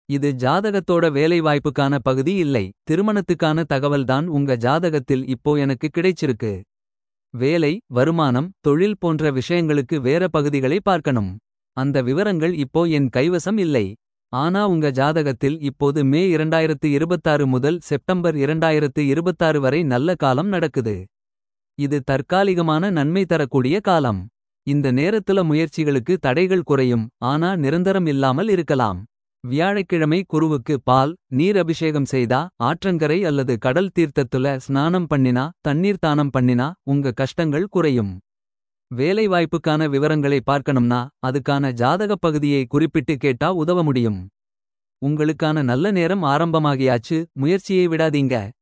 இது ஜாதகத்தோட வேலைவாய்ப்புக்கான பகுதி இல்லை திருமணத்துக்கான தகவல்தான் உங்க ஜாதகத்தில் இப்போ எனக்கு கிடைச்சிருக்கு வேலை வருமானம் தொழில் போன்ற விஷயங்களுக்கு வேற பகுதிகளை பார்க்கணும் அந்த விவரங்கள் இப்போ என் கைவசம் இல்லை ஆனா உங்க ஜாதகத்தில் இப்போது மே 2026 முதல் செப்டம்பர் 2026 வரை நல்ல காலம் நடக்குது இது தற்காலிகமான நன்மை தரக்கூடிய காலம் இந்த நேரத்துல முயற்சிகளுக்கு தடைகள் குறையும் ஆனா நிரந்தரம் இல்லாமல் இருக்கலாம் வியாழக்கிழமை குருவுக்கு பால் நீர் அபிஷேகம் செய்தா ஆற்றங்கரை அல்லது கடல் தீர்த்தத்துல ஸ்நானம் பண்ணினா தண்ணீர் தானம் பண்ணினா உங்க கஷ்டங்கள் குறையும் வேலைவாய்ப்புக்கான விவரங்களை பார்க்கணும்னா அதுக்கான ஜாதகப் பகுதியை குறிப்பிட்டு கேட்டா உதவ முடியும் உங்களுக்கான நல்ல நேரம் ஆரம்பமாகியாச்சு முயற்சியை விடாதீங்க